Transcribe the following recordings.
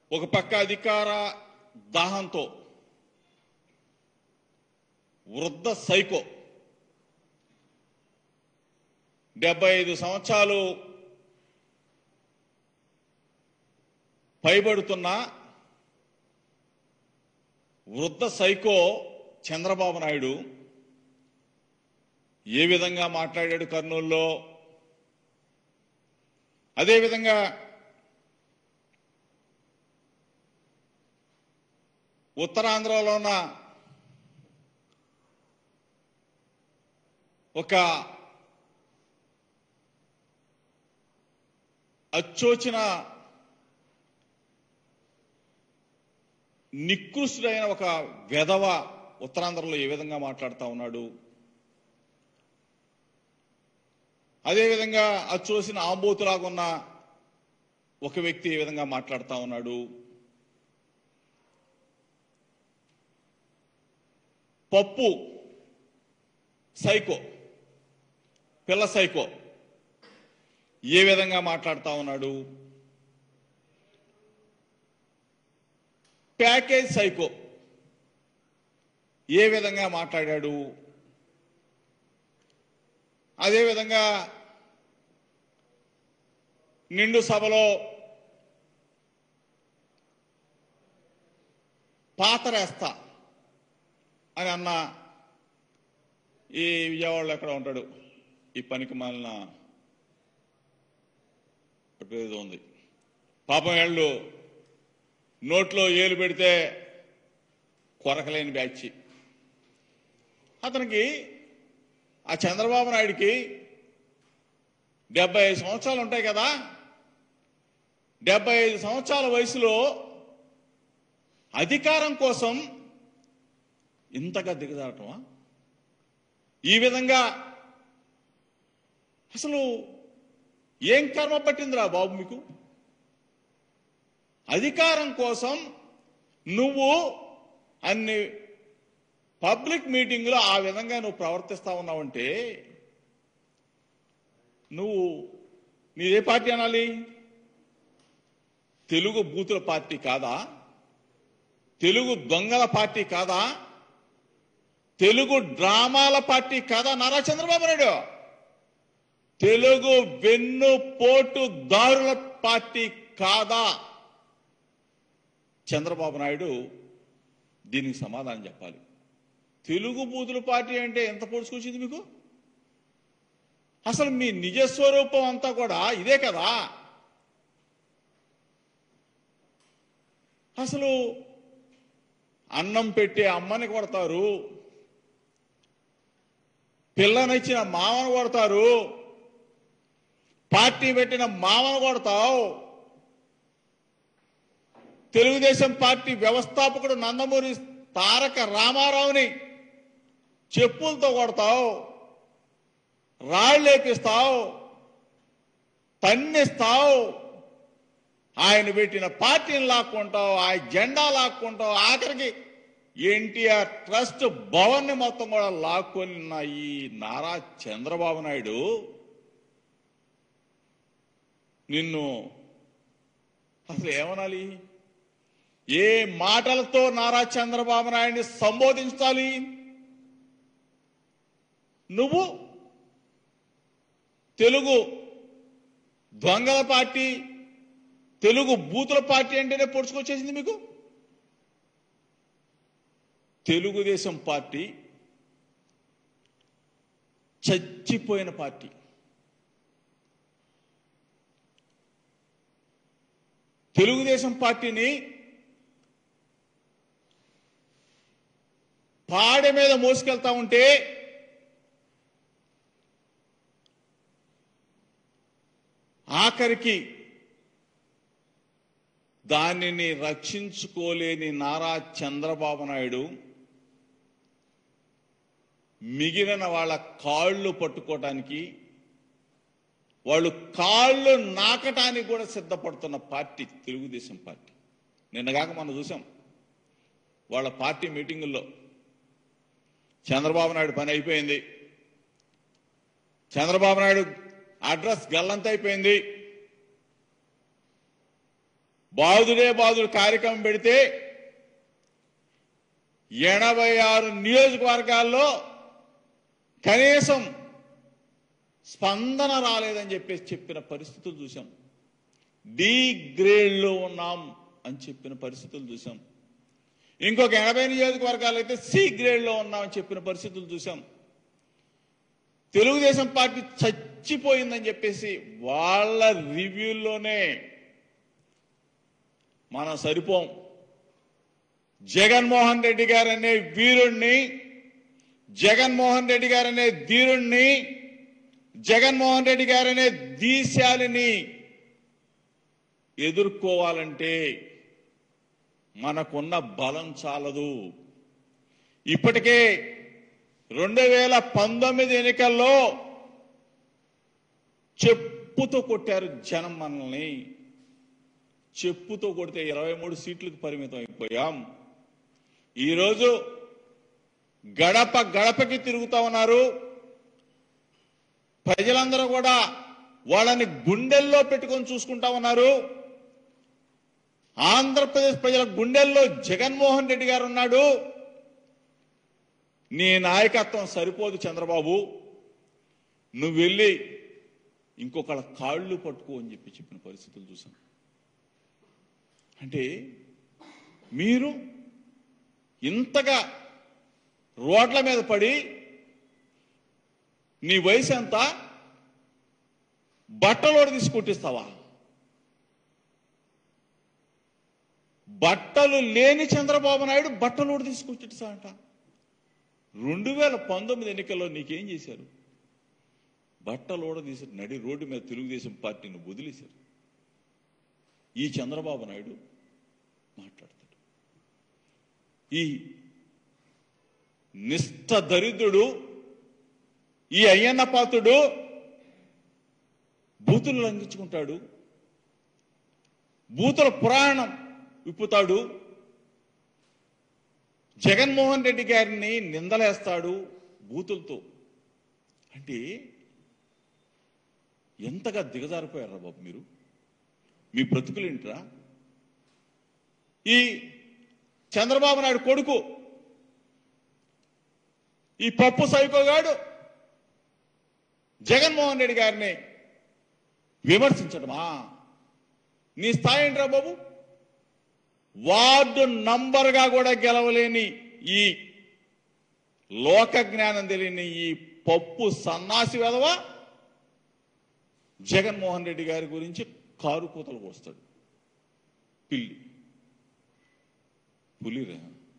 ఒక పక్క అధికార దాహంతో వృద్ధ సైకో డెబ్బై ఐదు సంవత్సరాలు పైబడుతున్న వృద్ధ సైకో చంద్రబాబు నాయుడు ఏ విధంగా మాట్లాడాడు కర్నూలులో అదేవిధంగా ఉత్తరాంధ్రలో ఉన్న ఒక అచ్చోచిన నికృష్టుడైన ఒక వెధవ ఉత్తరాంధ్రలో ఏ విధంగా మాట్లాడుతా ఉన్నాడు అదేవిధంగా అచ్చోసిన ఆంబోతులాగా ఉన్న ఒక వ్యక్తి ఏ విధంగా మాట్లాడుతా ఉన్నాడు పప్పు సైకో పిల్ల సైకో ఏ విధంగా మాట్లాడుతా ఉన్నాడు ప్యాకేజ్ సైకో ఏ విధంగా మాట్లాడాడు అదేవిధంగా నిండు సభలో పాతరేస్తా అని అన్న ఈ విజయవాడలో ఎక్కడ ఉంటాడు ఈ పనికి మాలిన ఏదో ఉంది పాపం ఏళ్ళు నోట్లో ఏలు పెడితే కొరకలేని బ్యాచ్ అతనికి ఆ చంద్రబాబు నాయుడికి డెబ్బై ఐదు సంవత్సరాలు ఉంటాయి కదా డెబ్బై ఐదు సంవత్సరాల వయసులో అధికారం కోసం ఇంతగా దిగజారటమా ఈ విధంగా అసలు ఏం కర్మ పట్టిందిరా బాబు మీకు అధికారం కోసం నువ్వు అన్ని పబ్లిక్ మీటింగ్లో ఆ విధంగా నువ్వు ప్రవర్తిస్తా ఉన్నావంటే నువ్వు నీదే పార్టీ అనాలి తెలుగు బూతుల పార్టీ కాదా తెలుగు దొంగల పార్టీ కాదా తెలుగు డ్రామాల పార్టీ కాదా నారా చంద్రబాబు నాయుడు తెలుగు వెన్ను పోటు దారుల పార్టీ కాదా చంద్రబాబు నాయుడు దీనికి సమాధానం చెప్పాలి తెలుగు బూతుల పార్టీ అంటే ఎంత పొడుచుకొచ్చింది మీకు అసలు మీ నిజస్వరూపం అంతా కూడా ఇదే కదా అసలు అన్నం పెట్టే అమ్మని కొడతారు పిల్లనిచ్చిన మామను కొడతారు పార్టీ పెట్టిన మామను కొడతావు తెలుగుదేశం పార్టీ వ్యవస్థాపకుడు నందమూరి తారక రామారావుని చెప్పులతో కొడతావు రాళ్ళేపిస్తావు తన్నిస్తావు ఆయన పెట్టిన పార్టీని లాక్కుంటావు ఆ జెండా లాక్కుంటావు ఆఖరికి ఎన్టీఆర్ ట్రస్ట్ భవన్ ని మొత్తం కూడా లాక్కొని ఉన్న ఈ నారా చంద్రబాబు నాయుడు నిన్ను అసలు ఏమనాలి ఏ మాటలతో నారా చంద్రబాబు నాయుడిని సంబోధించాలి నువ్వు తెలుగు దొంగల పార్టీ తెలుగు బూతుల పార్టీ అంటేనే పొడుచుకొచ్చేసింది మీకు తెలుగుదేశం పార్టీ చచ్చిపోయిన పార్టీ తెలుగుదేశం పార్టీని పాడె మీద మోసుకెళ్తా ఉంటే ఆఖరికి దానిని రక్షించుకోలేని నారా చంద్రబాబు నాయుడు మిగిలిన వాళ్ళ కాళ్ళు పట్టుకోవటానికి వాళ్ళు కాళ్ళు నాకటానికి కూడా సిద్ధపడుతున్న పార్టీ తెలుగుదేశం పార్టీ నిన్నగాక మనం చూసాం వాళ్ళ పార్టీ మీటింగుల్లో చంద్రబాబు నాయుడు పని అయిపోయింది చంద్రబాబు నాయుడు అడ్రస్ గల్లంత అయిపోయింది బాధుడే బాధుడు కార్యక్రమం పెడితే ఎనభై ఆరు నియోజకవర్గాల్లో కనీసం స్పందన రాలేదని చెప్పేసి చెప్పిన పరిస్థితులు చూసాం డి గ్రేడ్లో ఉన్నాం అని చెప్పిన పరిస్థితులు చూసాం ఇంకొక ఎనభై నియోజకవర్గాలు అయితే సి గ్రేడ్లో ఉన్నామని చెప్పిన పరిస్థితులు చూసాం తెలుగుదేశం పార్టీ చచ్చిపోయిందని చెప్పేసి వాళ్ళ రివ్యూల్లోనే మనం సరిపోం జగన్మోహన్ రెడ్డి గారు అనే వీరుణ్ణి జగన్మోహన్ రెడ్డి గారు అనే ధీరుణ్ణి జగన్మోహన్ రెడ్డి గారు అనే దీశాలిని ఎదుర్కోవాలంటే మనకున్న బలం చాలదు ఇప్పటికే రెండు వేల పంతొమ్మిది ఎన్నికల్లో చెప్పుతో కొట్టారు జనం మనల్ని చెప్పుతో కొడితే ఇరవై మూడు సీట్లకు పరిమితం అయిపోయాం ఈరోజు గడప గడపకి తిరుగుతా ఉన్నారు ప్రజలందరూ కూడా వాళ్ళని గుండెల్లో పెట్టుకొని చూసుకుంటా ఉన్నారు ఆంధ్రప్రదేశ్ ప్రజల గుండెల్లో జగన్మోహన్ రెడ్డి గారు ఉన్నాడు నీ నాయకత్వం సరిపోదు చంద్రబాబు నువ్వు వెళ్ళి ఇంకొకళ్ళ కాళ్ళు పట్టుకో అని చెప్పి చెప్పిన పరిస్థితులు చూసాం అంటే మీరు ఇంతగా రోడ్ల మీద పడి నీ వయసు ఎంత బట్టలోడు తీసి కుట్టిస్తావా బట్టలు లేని చంద్రబాబు నాయుడు బట్టలోడు తీసి కుట్టిస్తాడంట రెండు వేల పంతొమ్మిది ఎన్నికల్లో నీకేం చేశారు బట్టలోడ తీసి నడి రోడ్డు మీద తెలుగుదేశం పార్టీని వదిలేశారు ఈ చంద్రబాబు నాయుడు మాట్లాడతాడు ఈ నిష్ఠ దరిద్రుడు ఈ అయ్యన్న పాత్రుడు బూతులు లంఘించుకుంటాడు బూతుల పురాణం విప్పుతాడు జగన్మోహన్ రెడ్డి గారిని నిందలేస్తాడు బూతులతో అంటే ఎంతగా దిగజారిపోయారా బాబు మీరు మీ బ్రతుకులేంట్రా ఈ చంద్రబాబు నాయుడు కొడుకు ఈ పప్పు సైకోగాడు జగన్మోహన్ రెడ్డి గారిని విమర్శించడమా నీ స్థాయి ఏంట్రా బాబు వార్డు నంబర్గా కూడా గెలవలేని ఈ లోక జ్ఞానం తెలియని ఈ పప్పు సన్నాసి వెధవ జగన్మోహన్ రెడ్డి గారి గురించి కారు కూతలు కోస్తాడు పిల్లి పులిరా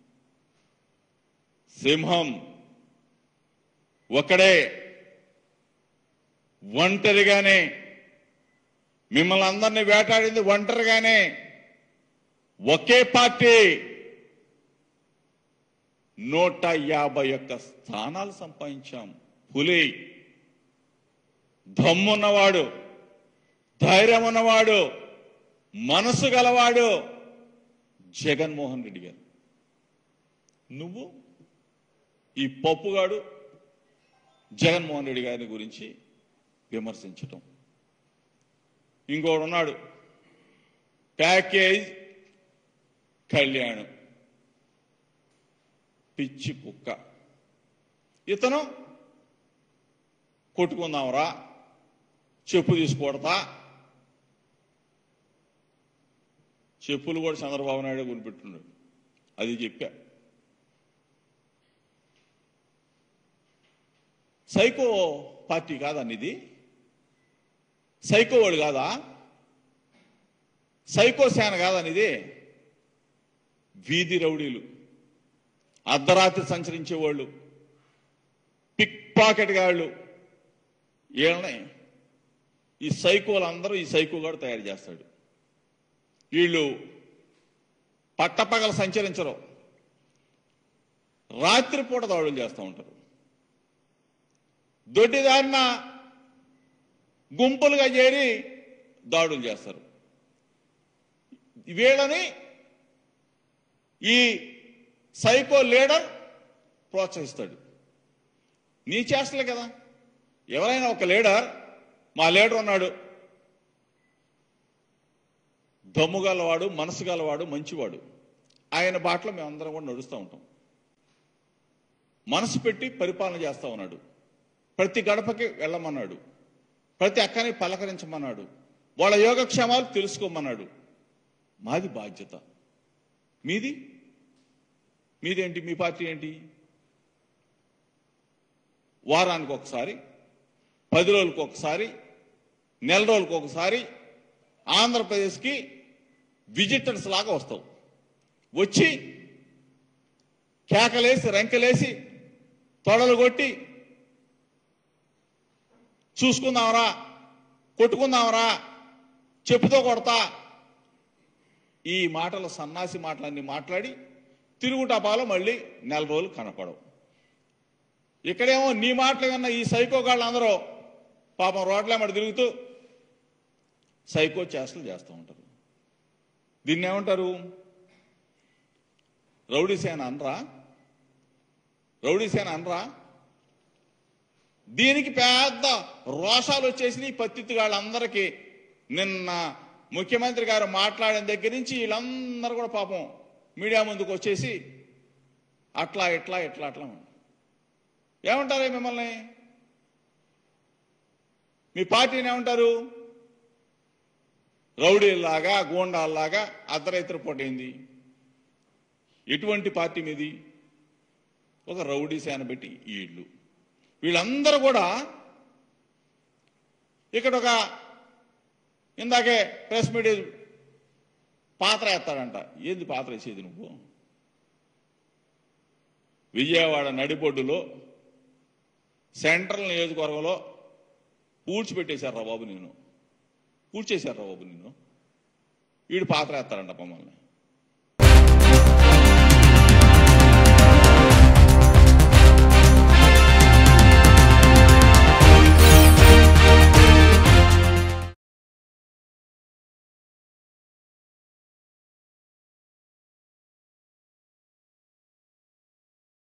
సింహం ఒకడే ఒంటరిగానే మిమ్మల్ని అందరినీ వేటాడింది ఒంటరిగానే ఒకే పార్టీ నూట యాభై ఒక్క స్థానాలు సంపాదించాం పులి దమ్మున్నవాడు ధైర్యం ఉన్నవాడు మనసు గలవాడు జగన్మోహన్ రెడ్డి గారు నువ్వు ఈ పప్పుగాడు జగన్మోహన్ రెడ్డి గారి గురించి విమర్శించటం ఇంకోడు ఉన్నాడు ప్యాకేజ్ కళ్యాణం పిచ్చి కుక్క ఇతను కొట్టుకుందాంరా చెప్పు తీసుకొడతా చెప్పులు కూడా చంద్రబాబు నాయుడు కొనిపెట్టున్నాడు అది చెప్పా సైకో పార్టీ కాదా ఇది సైకో వాడు కాదా సైకో సేన కాదా ఇది వీధి రౌడీలు అర్ధరాత్రి సంచరించేవాళ్ళు పిక్ పాకెట్ గాళ్ళు వీళ్ళని ఈ సైకోలు అందరూ ఈ సైకోగాడు తయారు చేస్తాడు వీళ్ళు పట్టపగల సంచరించరు రాత్రిపూట దాడులు చేస్తూ ఉంటారు దొడ్డిదారిన గుంపులుగా చేరి దాడులు చేస్తారు వీళ్ళని ఈ సైకో లీడర్ ప్రోత్సహిస్తాడు నీ చేస్తలే కదా ఎవరైనా ఒక లీడర్ మా లీడర్ ఉన్నాడు దమ్ము గలవాడు మనసు గలవాడు మంచివాడు ఆయన బాటలో మేమందరం కూడా నడుస్తూ ఉంటాం మనసు పెట్టి పరిపాలన చేస్తా ఉన్నాడు ప్రతి గడపకి వెళ్ళమన్నాడు ప్రతి అక్కని పలకరించమన్నాడు వాళ్ళ యోగక్షేమాలు తెలుసుకోమన్నాడు మాది బాధ్యత మీది మీదేంటి మీ పార్టీ ఏంటి వారానికి ఒకసారి పది రోజులకు ఒకసారి నెల రోజులకు ఒకసారి ఆంధ్రప్రదేశ్కి విజిటర్స్ లాగా వస్తావు వచ్చి కేకలేసి రంకెలేసి తొడలు కొట్టి చూసుకుందామరా కొట్టుకుందామరా చెప్పుతో కొడతా ఈ మాటలు సన్నాసి మాటలన్నీ మాట్లాడి తిరుగుటపాలో మళ్ళీ నెల రోజులు కనపడవు ఇక్కడేమో నీ మాటలు విన్న ఈ సైకో అందరూ పాపం రోడ్లెమ్మడి తిరుగుతూ సైకో చేష్టలు చేస్తూ ఉంటారు దీన్ని ఏమంటారు రౌడీ సేన అనరా రౌడీ సేన అనరా దీనికి పెద్ద రోషాలు వచ్చేసి పత్తిత్తు వాళ్ళందరికీ నిన్న ముఖ్యమంత్రి గారు మాట్లాడిన దగ్గర నుంచి వీళ్ళందరూ కూడా పాపం మీడియా ముందుకు వచ్చేసి అట్లా ఇట్లా ఇట్లా అట్లా ఏమంటారే మిమ్మల్ని మీ పార్టీని ఏమంటారు రౌడీల్లాగా గూండాల్లాగా అర్ధరైతుల పోటైంది ఎటువంటి పార్టీ మీది ఒక రౌడీ సేన పెట్టి వీళ్ళు వీళ్ళందరూ కూడా ఇక్కడ ఒక ఇందాకే ప్రెస్ మీట్ పాత్ర వేస్తాడంట ఏంది పాత్ర వేసేది నువ్వు విజయవాడ నడిబొడ్డులో సెంట్రల్ నియోజకవర్గంలో పూడ్చిపెట్టేశారా బాబు నేను పూడ్చేశారా బాబు నిన్ను వీడు పాత్ర వేస్తారంట మమ్మల్ని